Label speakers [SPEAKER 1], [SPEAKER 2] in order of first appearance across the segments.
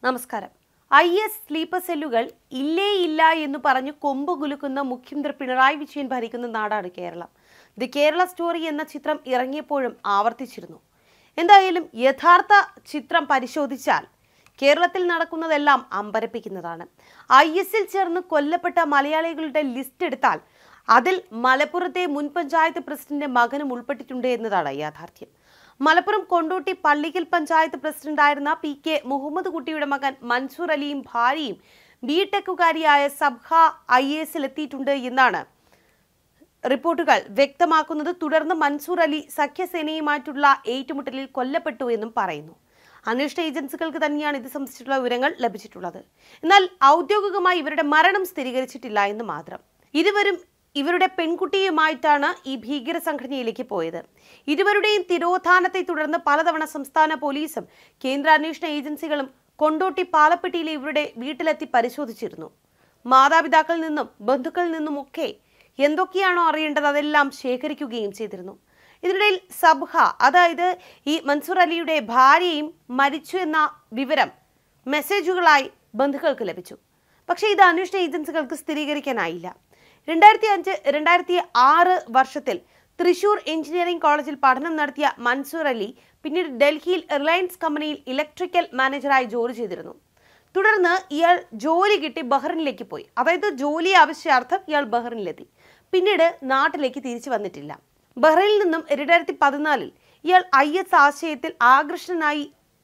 [SPEAKER 1] നമസ്കാരം I S sleeper സെല്ലുകൾ ഇല്ലേ ഇല്ല എന്ന് പറഞ്ഞ് കൊമ്പ് കുലുക്കുന്ന മുഖ്യമന്ത്രി പിണറായി വിജയൻ ഭരിക്കുന്ന നാടാണ് കേരളം ദി കേരള സ്റ്റോറി എന്ന ചിത്രം ഇറങ്ങിയപ്പോഴും ആവർത്തിച്ചിരുന്നു എന്തായാലും യഥാർത്ഥ ചിത്രം പരിശോധിച്ചാൽ കേരളത്തിൽ നടക്കുന്നതെല്ലാം അമ്പരപ്പിക്കുന്നതാണ് ഐ എസിൽ ചേർന്ന് കൊല്ലപ്പെട്ട മലയാളികളുടെ ലിസ്റ്റ് എടുത്താൽ അതിൽ മലപ്പുറത്തെ മുൻ പഞ്ചായത്ത് പ്രസിഡന്റിന്റെ മകനും ഉൾപ്പെട്ടിട്ടുണ്ട് എന്നതാണ് യാഥാർത്ഥ്യം മലപ്പുറം കൊണ്ടോട്ടി പള്ളിക്കൽ പഞ്ചായത്ത് പ്രസിഡന്റായിരുന്ന പി കെ മുഹമ്മദ് കുട്ടിയുടെ മകൻ മൻസൂർ അലിയും ഭാര്യയും ബി ടെക്കുകാരിയായ സബ്ഹ ഐ എസിൽ എത്തിയിട്ടുണ്ട് എന്നാണ് റിപ്പോർട്ടുകൾ വ്യക്തമാക്കുന്നത് തുടർന്ന് മൻസൂർ അലി സഖ്യസേനയുമായിട്ടുള്ള ഏറ്റുമുട്ടലിൽ കൊല്ലപ്പെട്ടു എന്നും പറയുന്നു അന്വേഷണ ഏജൻസികൾക്ക് തന്നെയാണ് ഇത് സംബന്ധിച്ചിട്ടുള്ള വിവരങ്ങൾ ലഭിച്ചിട്ടുള്ളത് എന്നാൽ ഔദ്യോഗികമായി ഇവരുടെ മരണം സ്ഥിരീകരിച്ചിട്ടില്ല എന്ന് മാത്രം ഇരുവരും ഇവരുടെ പെൺകുട്ടിയുമായിട്ടാണ് ഈ ഭീകര സംഘടനയിലേക്ക് പോയത് ഇരുവരുടെയും തിരോധാനത്തെ തുടർന്ന് പലതവണ സംസ്ഥാന പോലീസും കേന്ദ്ര അന്വേഷണ ഏജൻസികളും കൊണ്ടോട്ടി പാലപ്പെട്ടിയിലെ ഇവരുടെ വീട്ടിലെത്തി പരിശോധിച്ചിരുന്നു മാതാപിതാക്കളിൽ നിന്നും ബന്ധുക്കളിൽ നിന്നുമൊക്കെ എന്തൊക്കെയാണോ അറിയേണ്ടത് അതെല്ലാം ശേഖരിക്കുകയും ചെയ്തിരുന്നു ഇതിനിടയിൽ സബ്ഹ അതായത് ഈ മൻസൂർ അലിയുടെ ഭാര്യയും മരിച്ചു എന്ന വിവരം മെസ്സേജുകളായി ബന്ധുക്കൾക്ക് ലഭിച്ചു പക്ഷേ ഇത് അന്വേഷണ ഏജൻസികൾക്ക് സ്ഥിരീകരിക്കാനായില്ല രണ്ടായിരത്തി അഞ്ച് രണ്ടായിരത്തി ആറ് വർഷത്തിൽ തൃശൂർ എഞ്ചിനീയറിംഗ് കോളേജിൽ പഠനം നടത്തിയ മൻസൂർ അലി പിന്നീട് ഡൽഹിയിൽ റിലയൻസ് കമ്പനിയിൽ ഇലക്ട്രിക്കൽ മാനേജറായി ജോലി ചെയ്തിരുന്നു തുടർന്ന് ഇയാൾ ജോലി കിട്ടി ബഹ്റിനിലേക്ക് പോയി അതായത് ജോലി ആവശ്യാർത്ഥം ഇയാൾ ബഹ്റിനിലെത്തി പിന്നീട് നാട്ടിലേക്ക് തിരിച്ചു വന്നിട്ടില്ല ബഹ്റൈനിൽ നിന്നും രണ്ടായിരത്തി പതിനാലിൽ ഇയാൾ ഐ എസ് ആശയത്തിൽ ആകൃഷ്ടനായി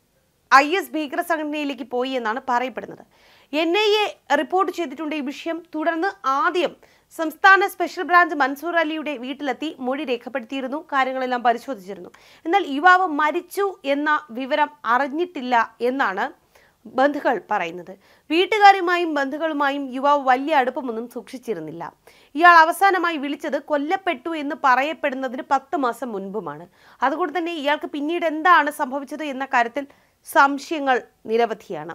[SPEAKER 1] ഐ എസ് ഭീകര സംഘടനയിലേക്ക് പോയി എന്നാണ് പറയപ്പെടുന്നത് എൻ ഐ എ റിപ്പോർട്ട് ചെയ്തിട്ടുണ്ട് ഈ വിഷയം തുടർന്ന് ആദ്യം സംസ്ഥാന സ്പെഷ്യൽ ബ്രാഞ്ച് മൻസൂർ അലിയുടെ വീട്ടിലെത്തി മൊഴി രേഖപ്പെടുത്തിയിരുന്നു കാര്യങ്ങളെല്ലാം പരിശോധിച്ചിരുന്നു എന്നാൽ യുവാവ് മരിച്ചു എന്ന വിവരം അറിഞ്ഞിട്ടില്ല എന്നാണ് ബന്ധുക്കൾ പറയുന്നത് വീട്ടുകാരുമായും ബന്ധുക്കളുമായും യുവാവ് വലിയ അടുപ്പമൊന്നും സൂക്ഷിച്ചിരുന്നില്ല ഇയാൾ അവസാനമായി വിളിച്ചത് കൊല്ലപ്പെട്ടു എന്ന് പറയപ്പെടുന്നതിന് പത്ത് മാസം മുൻപുമാണ് അതുകൊണ്ട് തന്നെ ഇയാൾക്ക് പിന്നീട് എന്താണ് സംഭവിച്ചത് എന്ന കാര്യത്തിൽ സംശയങ്ങൾ നിരവധിയാണ്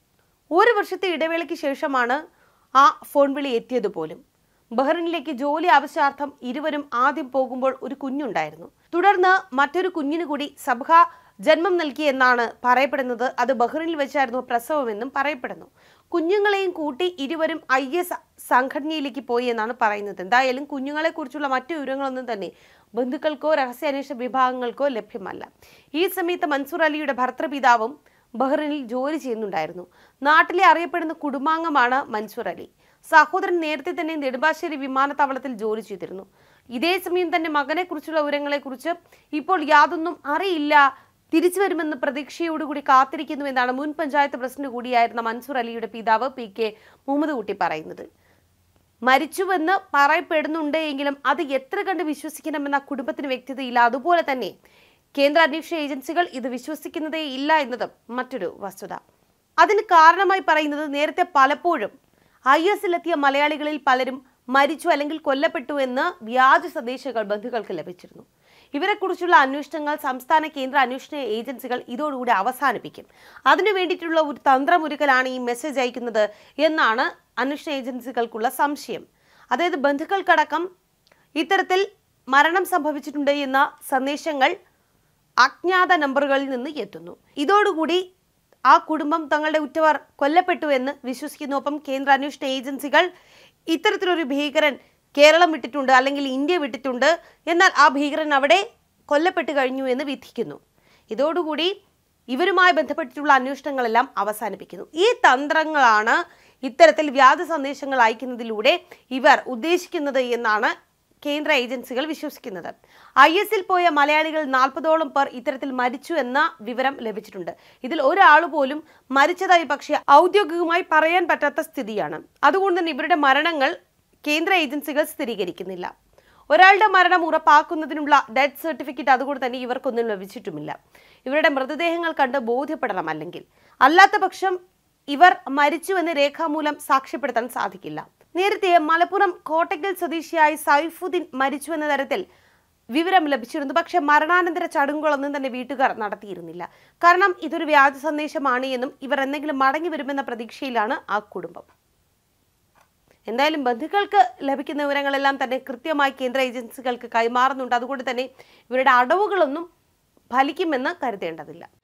[SPEAKER 1] ഒരു വർഷത്തെ ഇടവേളയ്ക്ക് ശേഷമാണ് ആ ഫോൺ വിളി എത്തിയത് പോലും ബഹ്റിനിലേക്ക് ജോലി ആവശ്യാർത്ഥം ഇരുവരും ആദ്യം പോകുമ്പോൾ ഒരു കുഞ്ഞുണ്ടായിരുന്നു തുടർന്ന് മറ്റൊരു കുഞ്ഞിന് കൂടി സബ്ഹ ജന്മം നൽകിയെന്നാണ് പറയപ്പെടുന്നത് അത് ബഹ്റിനിൽ വെച്ചായിരുന്നു പ്രസവമെന്നും പറയപ്പെടുന്നു കുഞ്ഞുങ്ങളെയും കൂട്ടി ഇരുവരും ഐ എസ് സംഘടനയിലേക്ക് പോയി എന്നാണ് പറയുന്നത് എന്തായാലും കുഞ്ഞുങ്ങളെ കുറിച്ചുള്ള മറ്റു വിവരങ്ങളൊന്നും തന്നെ ബന്ധുക്കൾക്കോ രഹസ്യാന്വേഷണ വിഭാഗങ്ങൾക്കോ ലഭ്യമല്ല ഈ സമയത്ത് മൻസൂർ അലിയുടെ ഭർത്തൃപിതാവും ബഹ്റിനിൽ ജോലി ചെയ്യുന്നുണ്ടായിരുന്നു നാട്ടിലെ അറിയപ്പെടുന്ന കുടുംബാംഗമാണ് മൻസൂർ അലി സഹോദരൻ നേരത്തെ തന്നെ നെടുമ്പാശ്ശേരി വിമാനത്താവളത്തിൽ ജോലി ചെയ്തിരുന്നു ഇതേ സമയം തന്നെ മകനെക്കുറിച്ചുള്ള വിവരങ്ങളെക്കുറിച്ച് ഇപ്പോൾ യാതൊന്നും അറിയില്ല തിരിച്ചു വരുമെന്ന പ്രതീക്ഷയോടുകൂടി കാത്തിരിക്കുന്നുവെന്നാണ് മുൻ പഞ്ചായത്ത് പ്രസിഡന്റ് കൂടിയായിരുന്ന മൻസൂർ അലിയുടെ പിതാവ് പി കെ മുഹമ്മദ് കുട്ടി പറയുന്നത് മരിച്ചുവെന്ന് പറയപ്പെടുന്നുണ്ട് എങ്കിലും അത് എത്ര കണ്ട് വിശ്വസിക്കണമെന്ന കുടുംബത്തിന് വ്യക്തതയില്ല അതുപോലെ തന്നെ കേന്ദ്ര അന്വേഷണ ഏജൻസികൾ ഇത് വിശ്വസിക്കുന്നതേ ഇല്ല എന്നതും മറ്റൊരു വസ്തുത അതിന് കാരണമായി പറയുന്നത് നേരത്തെ പലപ്പോഴും ഐ എസിലെത്തിയ മലയാളികളിൽ പലരും മരിച്ചു അല്ലെങ്കിൽ കൊല്ലപ്പെട്ടു എന്ന് വ്യാജ സന്ദേശങ്ങൾ ബന്ധുക്കൾക്ക് ലഭിച്ചിരുന്നു ഇവരെക്കുറിച്ചുള്ള അന്വേഷണങ്ങൾ സംസ്ഥാന കേന്ദ്ര അന്വേഷണ ഏജൻസികൾ ഇതോടുകൂടി അവസാനിപ്പിക്കും അതിനു വേണ്ടിയിട്ടുള്ള ഒരു തന്ത്രമൊരുക്കലാണ് ഈ മെസ്സേജ് അയക്കുന്നത് എന്നാണ് അന്വേഷണ ഏജൻസികൾക്കുള്ള സംശയം അതായത് ബന്ധുക്കൾക്കടക്കം ഇത്തരത്തിൽ മരണം സംഭവിച്ചിട്ടുണ്ട് എന്ന സന്ദേശങ്ങൾ അജ്ഞാത നമ്പറുകളിൽ നിന്ന് എത്തുന്നു ഇതോടുകൂടി ആ കുടുംബം തങ്ങളുടെ ഉറ്റവർ കൊല്ലപ്പെട്ടു എന്ന് വിശ്വസിക്കുന്നു ഒപ്പം കേന്ദ്ര അന്വേഷണ ഏജൻസികൾ ഇത്തരത്തിലൊരു ഭീകരൻ കേരളം വിട്ടിട്ടുണ്ട് അല്ലെങ്കിൽ ഇന്ത്യ വിട്ടിട്ടുണ്ട് എന്നാൽ ആ ഭീകരൻ അവിടെ കൊല്ലപ്പെട്ടു കഴിഞ്ഞു എന്ന് വിധിക്കുന്നു ഇതോടുകൂടി ഇവരുമായി ബന്ധപ്പെട്ടിട്ടുള്ള അന്വേഷണങ്ങളെല്ലാം അവസാനിപ്പിക്കുന്നു ഈ തന്ത്രങ്ങളാണ് ഇത്തരത്തിൽ വ്യാജ സന്ദേശങ്ങൾ അയക്കുന്നതിലൂടെ ഇവർ ഉദ്ദേശിക്കുന്നത് എന്നാണ് കേന്ദ്ര ഏജൻസികൾ വിശ്വസിക്കുന്നത് ഐ എസിൽ പോയ മലയാളികൾ നാൽപ്പതോളം പേർ ഇത്തരത്തിൽ മരിച്ചു എന്ന വിവരം ലഭിച്ചിട്ടുണ്ട് ഇതിൽ ഒരാൾ പോലും മരിച്ചതായി പക്ഷേ ഔദ്യോഗികമായി പറയാൻ പറ്റാത്ത സ്ഥിതിയാണ് അതുകൊണ്ട് തന്നെ ഇവരുടെ മരണങ്ങൾ കേന്ദ്ര ഏജൻസികൾ സ്ഥിരീകരിക്കുന്നില്ല ഒരാളുടെ മരണം ഉറപ്പാക്കുന്നതിനുള്ള ഡെത്ത് സർട്ടിഫിക്കറ്റ് അതുകൊണ്ട് തന്നെ ഇവർക്കൊന്നും ലഭിച്ചിട്ടുമില്ല ഇവരുടെ മൃതദേഹങ്ങൾ കണ്ട് ബോധ്യപ്പെടണം അല്ലെങ്കിൽ അല്ലാത്ത പക്ഷം ഇവർ മരിച്ചുവെന്ന് രേഖാമൂലം സാക്ഷ്യപ്പെടുത്താൻ സാധിക്കില്ല നേരത്തെ മലപ്പുറം കോട്ടക്കൽ സ്വദേശിയായ സൈഫുദ്ദീൻ മരിച്ചു എന്ന തരത്തിൽ വിവരം ലഭിച്ചിരുന്നു പക്ഷെ മരണാനന്തര ചടങ്ങുകളൊന്നും തന്നെ വീട്ടുകാർ നടത്തിയിരുന്നില്ല കാരണം ഇതൊരു വ്യാജ സന്ദേശമാണ് എന്നും ഇവർ എന്തെങ്കിലും മടങ്ങി വരുമെന്ന പ്രതീക്ഷയിലാണ് ആ കുടുംബം എന്തായാലും ബന്ധുക്കൾക്ക് ലഭിക്കുന്ന വിവരങ്ങളെല്ലാം തന്നെ കൃത്യമായി കേന്ദ്ര ഏജൻസികൾക്ക് കൈമാറുന്നുണ്ട് അതുകൊണ്ട് തന്നെ ഇവരുടെ അടവുകളൊന്നും ഫലിക്കുമെന്ന് കരുതേണ്ടതില്ല